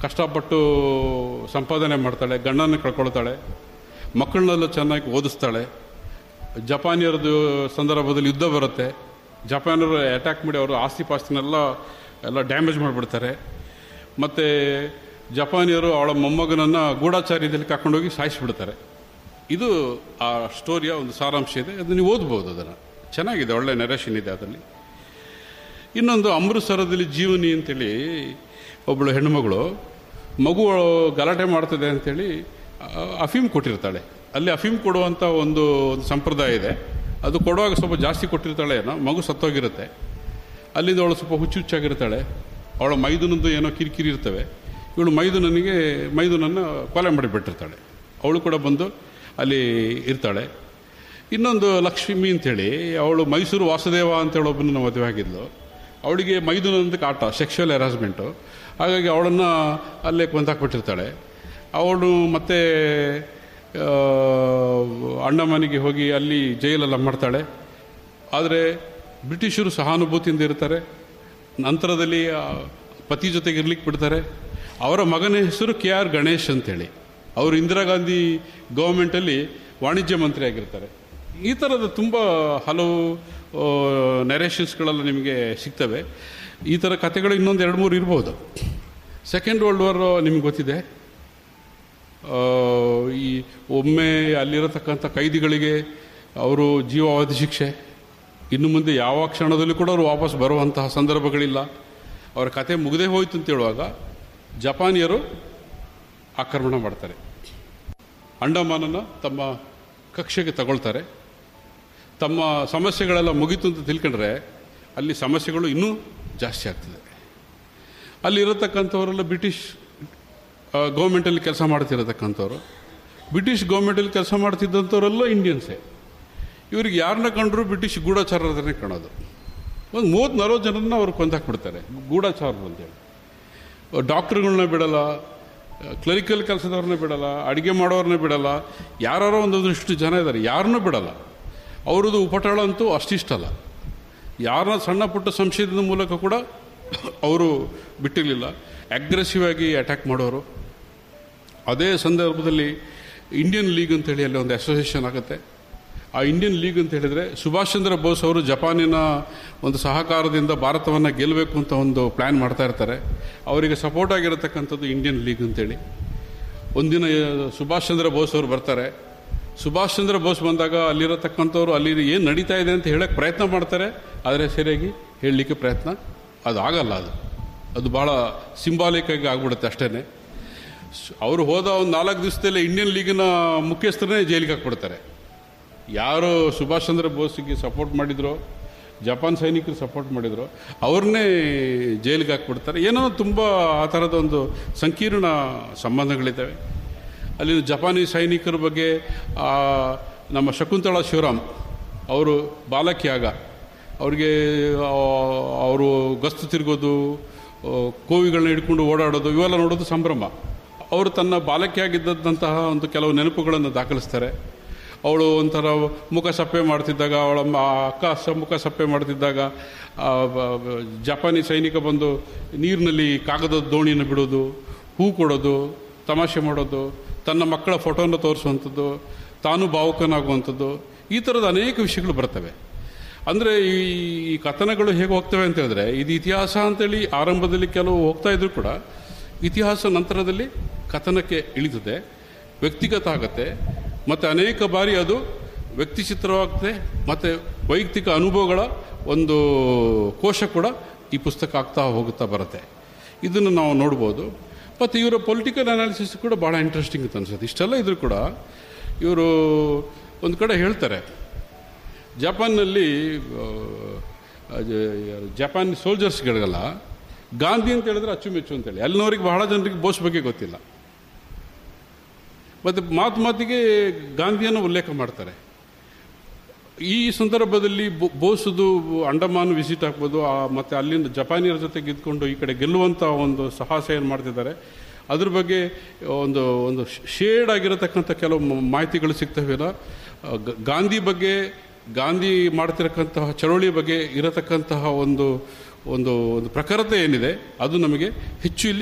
ಕಷ್ಟಪಟ್ಟು ಸಂಪಾದನೆ ಮಾಡ್ತಾಳೆ ಗಂಡನ ಕಳ್ಕೊಳ್ತಾಳೆ ಮಕ್ಕಳನ್ನೆಲ್ಲ ಚೆನ್ನಾಗಿ ಓದಿಸ್ತಾಳೆ ಜಪಾನಿಯರದು ಸಂದರ್ಭದಲ್ಲಿ ಯುದ್ಧ ಬರುತ್ತೆ ಜಪಾನಿಯರು ಅಟ್ಯಾಕ್ ಮಾಡಿ ಅವರು ಆಸ್ತಿ ಪಾಸ್ತಿನೆಲ್ಲ ಎಲ್ಲ ಡ್ಯಾಮೇಜ್ ಮಾಡಿಬಿಡ್ತಾರೆ ಮತ್ತು ಜಪಾನಿಯರು ಅವಳ ಮೊಮ್ಮಗನನ್ನು ಗೂಢಾಚಾರ್ಯದಲ್ಲಿ ಕರ್ಕೊಂಡೋಗಿ ಸಾಯಿಸಿಬಿಡ್ತಾರೆ ಇದು ಆ ಸ್ಟೋರಿಯ ಒಂದು ಸಾರಾಂಶ ಇದೆ ಅದು ನೀವು ಓದ್ಬೋದು ಅದನ್ನು ಚೆನ್ನಾಗಿದೆ ಒಳ್ಳೆ ನೆರೇಷನ್ ಇದೆ ಅದರಲ್ಲಿ ಇನ್ನೊಂದು ಅಮೃತಸರದಲ್ಲಿ ಜೀವನಿ ಅಂತೇಳಿ ಒಬ್ಬಳು ಹೆಣ್ಣುಮಗಳು ಮಗು ಗಲಾಟೆ ಮಾಡ್ತದೆ ಅಂತೇಳಿ ಆ, ಅಫೀಮ್ ಕೊಟ್ಟಿರ್ತಾಳೆ ಅಲ್ಲಿ ಅಫೀಮ್ ಕೊಡುವಂಥ ಒಂದು ಒಂದು ಸಂಪ್ರದಾಯ ಇದೆ ಅದು ಕೊಡುವಾಗ ಸ್ವಲ್ಪ ಜಾಸ್ತಿ ಕೊಟ್ಟಿರ್ತಾಳೆ ಏನೋ ಮಗು ಸತ್ತೋಗಿರುತ್ತೆ ಅಲ್ಲಿಂದ ಅವಳು ಸ್ವಲ್ಪ ಹುಚ್ಚು ಹುಚ್ಚಾಗಿರ್ತಾಳೆ ಅವಳ ಮೈದುನದ್ದು ಏನೋ ಕಿರಿಕಿರಿ ಇರ್ತವೆ ಇವಳು ಮೈದುನನಿಗೆ ಮೈದುನನ್ನು ಕೊಲೆ ಮಾಡಿಬಿಟ್ಟಿರ್ತಾಳೆ ಅವಳು ಕೂಡ ಬಂದು ಅಲ್ಲಿ ಇರ್ತಾಳೆ ಇನ್ನೊಂದು ಲಕ್ಷ್ಮಿ ಅಂತೇಳಿ ಅವಳು ಮೈಸೂರು ವಾಸುದೇವ ಅಂತೇಳಿ ಒಬ್ಬನನ್ನ ಮದುವೆ ಆಗಿದ್ಲು ಅವಳಿಗೆ ಮೈದುನಂದಕ್ಕೆ ಆಟ ಸೆಕ್ಷುವಲ್ ಹ್ಯಾರಾಸ್ಮೆಂಟು ಹಾಗಾಗಿ ಅವಳನ್ನು ಅಲ್ಲೇ ಕೊಂದಾಕ್ಬಿಟ್ಟಿರ್ತಾಳೆ ಅವಳು ಮತ್ತೆ ಆ, ಅಣ್ಣ ಮನೆಗೆ ಹೋಗಿ ಅಲ್ಲಿ ಜೈಲೆಲ್ಲ ಮಾಡ್ತಾಳೆ ಆದರೆ ಬ್ರಿಟಿಷರು ಸಹಾನುಭೂತಿಯಿಂದ ಇರ್ತಾರೆ ನಂತರದಲ್ಲಿ ಆ, ಪತಿ ಜೊತೆಗೆ ಇರ್ಲಿಕ್ಕೆ ಬಿಡ್ತಾರೆ ಅವರ ಮಗನ ಹೆಸರು ಕೆ ಆರ್ ಗಣೇಶ್ ಅಂತೇಳಿ ಅವರು ಇಂದಿರಾ ಗಾಂಧಿ ಗೌರ್ಮೆಂಟಲ್ಲಿ ವಾಣಿಜ್ಯ ಮಂತ್ರಿ ಆಗಿರ್ತಾರೆ ಈ ಥರದ ತುಂಬ ಹಲವು ನೆರೇಷನ್ಸ್ಗಳೆಲ್ಲ ನಿಮಗೆ ಸಿಗ್ತವೆ ಈ ಥರ ಕಥೆಗಳು ಇನ್ನೊಂದು ಎರಡು ಮೂರು ಇರ್ಬೋದು ಸೆಕೆಂಡ್ ವರ್ಲ್ಡ್ ವಾರ್ ನಿಮ್ಗೆ ಗೊತ್ತಿದೆ ಆ, ಈ ಒಮ್ಮೆ ಅಲ್ಲಿರತಕ್ಕಂಥ ಕೈದಿಗಳಿಗೆ ಅವರು ಜೀವಾವಧಿ ಶಿಕ್ಷೆ ಇನ್ನು ಮುಂದೆ ಯಾವ ಕ್ಷಣದಲ್ಲೂ ಕೂಡ ಅವರು ವಾಪಸ್ ಬರುವಂತಹ ಸಂದರ್ಭಗಳಿಲ್ಲ ಅವರ ಕತೆ ಮುಗದೇ ಹೋಯ್ತು ಅಂತ ಹೇಳುವಾಗ ಜಪಾನಿಯರು ಆಕ್ರಮಣ ಮಾಡ್ತಾರೆ ಅಂಡಮಾನನ್ನು ತಮ್ಮ ಕಕ್ಷೆಗೆ ತಗೊಳ್ತಾರೆ ತಮ್ಮ ಸಮಸ್ಯೆಗಳೆಲ್ಲ ಮುಗೀತು ಅಂತ ತಿಳ್ಕೊಂಡ್ರೆ ಅಲ್ಲಿ ಸಮಸ್ಯೆಗಳು ಇನ್ನೂ ಜಾಸ್ತಿ ಆಗ್ತದೆ ಅಲ್ಲಿರತಕ್ಕಂಥವರೆಲ್ಲ ಬ್ರಿಟಿಷ್ ಗೌರ್ಮೆಂಟಲ್ಲಿ ಕೆಲಸ ಮಾಡ್ತಿರತಕ್ಕಂಥವ್ರು ಬ್ರಿಟಿಷ್ ಗೌರ್ಮೆಂಟಲ್ಲಿ ಕೆಲಸ ಮಾಡ್ತಿದ್ದಂಥವರೆಲ್ಲ ಇಂಡಿಯನ್ಸೇ ಇವ್ರಿಗೆ ಯಾರನ್ನ ಕಂಡ್ರು ಬ್ರಿಟಿಷ್ ಗೂಢಚಾರರನ್ನೇ ಕಾಣೋದು ಒಂದು ಮೂವತ್ತು ನಲ್ವತ್ತು ಜನರನ್ನ ಅವ್ರು ಕೊಂದಾಕ್ಬಿಡ್ತಾರೆ ಗೂಢಚಾರರು ಅಂತೇಳಿ ಡಾಕ್ಟ್ರುಗಳನ್ನ ಬಿಡಲ್ಲ ಕ್ಲರಿಕಲ್ ಕೆಲಸದವ್ರನ್ನ ಬಿಡಲ್ಲ ಅಡುಗೆ ಮಾಡೋರನ್ನ ಬಿಡಲ್ಲ ಯಾರೋ ಒಂದೊಂದಿಷ್ಟು ಜನ ಇದ್ದಾರೆ ಯಾರನ್ನೂ ಬಿಡಲ್ಲ ಅವ್ರದ್ದು ಉಪಟಳ ಅಂತೂ ಅಷ್ಟಿಷ್ಟಲ್ಲ ಯಾರನ್ನ ಸಣ್ಣ ಪುಟ್ಟ ಸಂಶಯದ ಮೂಲಕ ಕೂಡ ಅವರು ಬಿಟ್ಟಿರಲಿಲ್ಲ ಅಗ್ರೆಸಿವ್ ಆಗಿ ಅಟ್ಯಾಕ್ ಮಾಡೋರು ಅದೇ ಸಂದರ್ಭದಲ್ಲಿ ಇಂಡಿಯನ್ ಲೀಗ್ ಅಂತೇಳಿ ಅಲ್ಲಿ ಒಂದು ಅಸೋಸಿಯೇಷನ್ ಆಗುತ್ತೆ ಆ ಇಂಡಿಯನ್ ಲೀಗ್ ಅಂತ ಹೇಳಿದರೆ ಸುಭಾಷ್ ಚಂದ್ರ ಬೋಸ್ ಅವರು ಜಪಾನಿನ ಒಂದು ಸಹಕಾರದಿಂದ ಭಾರತವನ್ನು ಗೆಲ್ಲಬೇಕು ಅಂತ ಒಂದು ಪ್ಲ್ಯಾನ್ ಮಾಡ್ತಾ ಇರ್ತಾರೆ ಅವರಿಗೆ ಸಪೋರ್ಟ್ ಆಗಿರತಕ್ಕಂಥದ್ದು ಇಂಡಿಯನ್ ಲೀಗ್ ಅಂತೇಳಿ ಒಂದಿನ ಸುಭಾಷ್ ಚಂದ್ರ ಬೋಸ್ ಅವರು ಬರ್ತಾರೆ ಸುಭಾಷ್ ಚಂದ್ರ ಬೋಸ್ ಬಂದಾಗ ಅಲ್ಲಿರತಕ್ಕಂಥವ್ರು ಅಲ್ಲಿ ಏನು ನಡೀತಾ ಇದೆ ಅಂತ ಹೇಳಕ್ಕೆ ಪ್ರಯತ್ನ ಮಾಡ್ತಾರೆ ಆದರೆ ಸರಿಯಾಗಿ ಹೇಳಲಿಕ್ಕೆ ಪ್ರಯತ್ನ ಅದು ಆಗಲ್ಲ ಅದು ಅದು ಭಾಳ ಸಿಂಬಾಲಿಕ್ ಆಗಿ ಆಗ್ಬಿಡುತ್ತೆ ಅಷ್ಟೇ ಅವರು ಹೋದ ಒಂದು ನಾಲ್ಕು ದಿವಸದಲ್ಲೇ ಇಂಡಿಯನ್ ಲೀಗಿನ ಮುಖ್ಯಸ್ಥರನ್ನೇ ಜೈಲಿಗೆ ಹಾಕ್ಬಿಡ್ತಾರೆ ಯಾರು ಸುಭಾಷ್ ಚಂದ್ರ ಬೋಸ್ಗೆ ಸಪೋರ್ಟ್ ಮಾಡಿದ್ರು ಜಪಾನ್ ಸೈನಿಕರು ಸಪೋರ್ಟ್ ಮಾಡಿದ್ರು ಅವ್ರನ್ನೇ ಜೈಲಿಗೆ ಹಾಕ್ಬಿಡ್ತಾರೆ ಏನೋ ತುಂಬ ಆ ಥರದ ಒಂದು ಸಂಕೀರ್ಣ ಸಂಬಂಧಗಳಿದ್ದಾವೆ ಅಲ್ಲಿನ ಜಪಾನಿ ಸೈನಿಕರ ಬಗ್ಗೆ ಆ, ನಮ್ಮ ಶಕುಂತಳಾ ಶಿವರಾಮ್ ಅವರು ಬಾಲಕಿಯಾಗ ಅವ್ರಿಗೆ ಅವರು ಗಸ್ತು ತಿರುಗೋದು ಆ, ಕೋವಿಗಳನ್ನ ಹಿಡ್ಕೊಂಡು ಓಡಾಡೋದು ಇವೆಲ್ಲ ನೋಡೋದು ಸಂಭ್ರಮ ಅವರು ತನ್ನ ಬಾಲಕಿಯಾಗಿದ್ದಂತಹ ಒಂದು ಕೆಲವು ನೆನಪುಗಳನ್ನು ದಾಖಲಿಸ್ತಾರೆ ಅವಳು ಒಂಥರ ಮುಖ ಸಪ್ಪೆ ಮಾಡ್ತಿದ್ದಾಗ ಅವಳ ಮ- ಆ ಅಕ್ಕ ಸ ಮುಖ ಸಪ್ಪೆ ಮಾಡ್ತಿದ್ದಾಗ ಆ, ಬ- ಬ- ಜಪಾನಿ ಸೈನಿಕ ಬಂದು ನೀರಿನಲ್ಲಿ ಕಾಗದದ ದೋಣಿಯನ್ನು ಬಿಡೋದು ಹೂ ಕೊಡೋದು ತಮಾಷೆ ಮಾಡೋದು ತನ್ನ ಮಕ್ಕಳ ಫೋಟೋನ ತೋರಿಸುವಂಥದ್ದು ತಾನು ಭಾವುಕನಾಗುವಂಥದ್ದು ಈ ಥರದ ಅನೇಕ ವಿಷಯಗಳು ಬರ್ತವೆ ಅಂದರೆ ಈ ಈ ಕಥನಗಳು ಹೇಗೆ ಹೋಗ್ತವೆ ಅಂತ ಹೇಳಿದ್ರೆ ಇದು ಇತಿಹಾಸ ಅಂತೇಳಿ ಆರಂಭದಲ್ಲಿ ಕೆಲವು ಹೋಗ್ತಾ ಇದ್ರು ಕೂಡ ಇತಿಹಾಸ ನಂತರದಲ್ಲಿ ಕಥನಕ್ಕೆ ಇಳಿತದೆ ವ್ಯಕ್ತಿಗತ ಆಗುತ್ತೆ ಮತ್ತು ಅನೇಕ ಬಾರಿ ಅದು ವ್ಯಕ್ತಿ ಚಿತ್ರವಾಗುತ್ತೆ ಮತ್ತು ವೈಯಕ್ತಿಕ ಅನುಭವಗಳ ಒಂದು ಕೋಶ ಕೂಡ ಈ ಪುಸ್ತಕ ಆಗ್ತಾ ಹೋಗುತ್ತಾ ಬರುತ್ತೆ ಇದನ್ನು ನಾವು ನೋಡ್ಬೋದು ಮತ್ತು ಇವರ ಪೊಲಿಟಿಕಲ್ ಅನಾಲಿಸಿಸ್ ಕೂಡ ಭಾಳ ಇಂಟ್ರೆಸ್ಟಿಂಗ್ ಅಂತ ಅನ್ಸುತ್ತೆ ಇಷ್ಟೆಲ್ಲ ಇದ್ರೂ ಕೂಡ ಇವರು ಒಂದು ಕಡೆ ಹೇಳ್ತಾರೆ ಜಪಾನ್ನಲ್ಲಿ ಆ, ಅದು ಜಪಾನ್ ಸೋಲ್ಜರ್ಸ್ಗಳಿಗೆಲ್ಲ ಗಾಂಧಿ ಅಂತ ಹೇಳಿದ್ರೆ ಅಚ್ಚುಮೆಚ್ಚು ಅಂತೇಳಿ ಅಲ್ಲಿನವರಿಗೆ ಬಹಳ ಜನರಿಗೆ ಬೋಸ್ ಬಗ್ಗೆ ಗೊತ್ತಿಲ್ಲ ಮತ್ತು ಮಾತು ಮಾತಿಗೆ ಗಾಂಧಿಯನ್ನು ಉಲ್ಲೇಖ ಮಾಡ್ತಾರೆ ಈ ಸಂದರ್ಭದಲ್ಲಿ ಬೊ- ಬೋಸುದು ಅಂಡಮಾನ್ ವಿಸಿಟ್ ಆಗ್ಬೋದು ಆ, ಮತ್ತೆ ಅಲ್ಲಿಂದ ಜಪಾನಿಯರ ಜೊತೆಗೆ ಇದ್ಕೊಂಡು ಈ ಕಡೆ ಗೆಲ್ಲುವಂಥ ಒಂದು ಸಾಹಸ ಏನು ಮಾಡ್ತಿದ್ದಾರೆ ಅದ್ರ ಬಗ್ಗೆ ಒಂದು ಒಂದು ಶೇಡ್ ಆಗಿರತಕ್ಕಂಥ ಕೆಲವು ಮ- ಮಾಹಿತಿಗಳು ಸಿಗ್ತವೆಲ್ಲ ಆ, ಗ- ಗಾಂಧಿ ಬಗ್ಗೆ ಗಾಂಧಿ ಮಾಡ್ತಿರಕ್ಕಂತಹ ಚಳವಳಿ ಬಗ್ಗೆ ಇರತಕ್ಕಂತಹ ಒಂದು ಒಂದು ಒಂದು ಪ್ರಖರತೆ ಏನಿದೆ ಅದು ನಮಗೆ ಹೆಚ್ಚು ಇಲ್ಲಿ